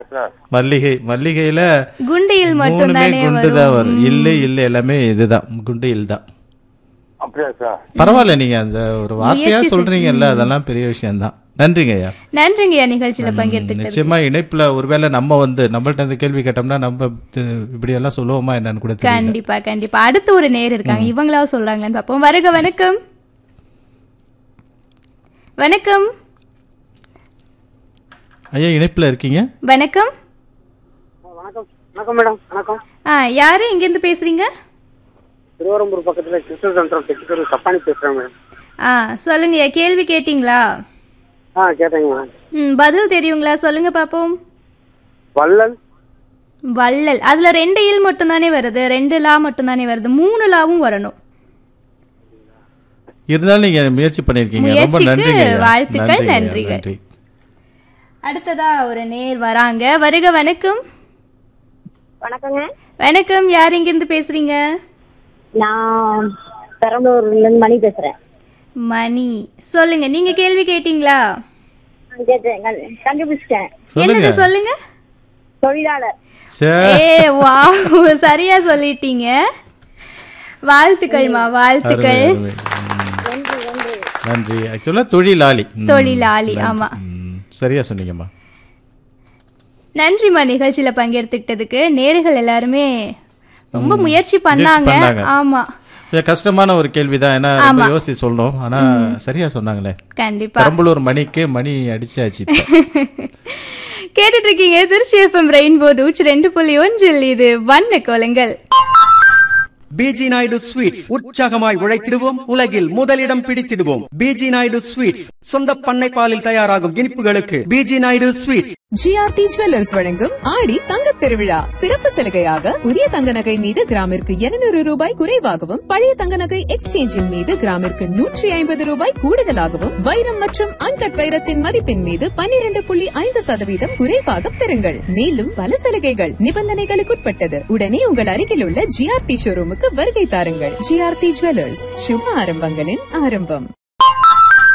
Sir மல்லிகை மல்லிகையில குண்டியில் மட்டும் மூணுமே தானே குண்டு தான் வரும் வரும் இல்லை இல்லை எல்லாமே இதுதான் குண்டு தான் அப்படியா சார் பரவாயில்ல நீங்க அந்த ஒரு வார்த்தையா முயற்சி செய்- சொல்றீங்கல்ல அதெல்லாம் பெரிய விஷயம்தான் நன்றிங்க ஐயா நன்றிங்கய்யா நிகழ்ச்சியில பங்கெடுத்துக்கிட்டது நிச்சயமா இணைப்புல ஒருவேளை நம்ம வந்து நம்மள்ட்ட இந்த கேள்வி கேட்டோம்னா நம்ம தி- இப்படி எல்லாம் சொல்லுவோமா என்னன்னு கூட தெரியல கண்டிப்பா கண்டிப்பா அடுத்து ஒரு நேர் இருக்காங்க இவங்களாவும் சொல்றாங்கன்னு பாப்போம் வருக வணக்கம் வணக்கம் ஐயா இணைப்புல இருக்கீங்க வணக்கம் வணக்கம் வணக்கம் மேடம் வணக்கம் ஆ யாரு இங்க இருந்து பேசுறீங்க திருவரம்பூர் பக்கத்துல கிருஷ்ண சென்டர் தெற்கு சப்பானி பேசுறேன் மேடம் ஆ சொல்லுங்க கேள்வி கேட்டிங்களா ஆ கேட்டேங்க மேடம் ம் பதில் தெரியுங்களா சொல்லுங்க பாப்போம் வள்ளல் வள்ளல் அதுல ரெண்டு இல் மட்டும் தானே வருது ரெண்டு லா மட்டும் தானே வருது மூணு லாவும் வரணும் இருந்தாலும் நீங்க முயற்சி பண்ணிருக்கீங்க ரொம்ப முயற்சிக்கு நன்றிங்க ஐயா. வாழ்த்துக்கள், நன்றிங்க ஐயா, நன்றிகள். நன்றி அடுத்ததா ஒரு நேர் வராங்க வருக வணக்கம் வணக்கங்க வணக்கம் யார் இங்க இருந்து பேசுறீங்க நான் பெரம்பலூர்ல இருந்து மணி பேசுறேன் மணி சொல்லுங்க நீங்க கேள்வி கேட்டீங்களா கேட்டேன், கண்டு- கண்டுபிடிச்சிட்டேன் சொல்லுங்க என்னது சொல்லுங்க தொழிலாளர் சே- ஏ வா சரியா சொல்லிட்டீங்க வாழ்த்துக்கள்மா வாழ்த்துக்கள் அருமை, அருமை. ம். நன்றி ஆக்சுவலா தொழிலாளி ம். தொழிலாளி ஆமா ம், சரியா சொன்னீங்கம்மா நன்றிம்மா நிகழ்ச்சியில பங்கெடுத்துக்கிட்டதுக்கு நேர்கள் எல்லாருமே ரொம்ப முயற்சி பண்ணாங்க பண்ணாங்க. ஆமா இது கஷ்டமான ஒரு கேள்விதான் ஏன்னா ரொம்ப யோசிச்சு சொல்லணும் ஆனா சரியா சொன்னாங்களே கண்டிப்பா பெரம்பலூர் மணிக்கு மணி அடிச்சாச்சு இப்ப. கேட்டுட்டு இருக்கீங்க திருச்சி எஃப்எம் ரெயின்போ நூற்றி ரெண்டு புள்ளி ஒன்றில் இது வண்ண கோலங்கள் பிஜி நாயுடு ஸ்வீட்ஸ் உற்சாகமாய் உழைத்திடுவோம் உலகில் முதலிடம் பிடித்திடுவோம் பிஜி நாயுடு ஸ்வீட்ஸ் சொந்த பண்ணை பாலில் தயாராகும் இனிப்புகளுக்கு PG Naidu sweets GRT jewellers வழங்கும் ஆடி தங்கத் திருவிழா சிறப்பு சலுகையாக புதிய தங்க நகை மீது கிராமிற்கு 200 ரூபாய் குறைவாகவும் பழைய தங்க நகை எக்ஸ்சேஞ்சின் மீது கிராமிற்கு நூற்றி ஐம்பது ரூபாய் கூடுதலாகவும் வைரம் மற்றும் அன்கட் வைரத்தின் மதிப்பின் மீது 12.5% புள்ளி ஐந்து சதவீதம் குறைவாக பெறுங்கள் மேலும் பல சலுகைகள் நிபந்தனைகளுக்குட்பட்டது உடனே உங்கள் அருகில் உள்ள ஜிஆர்டி ஷோரூமுக்கு வருகை தாருங்கள் ஜிஆர்டி ஜுவல்லர்ஸ் சுப ஆரம்பங்களின் ஆரம்பம்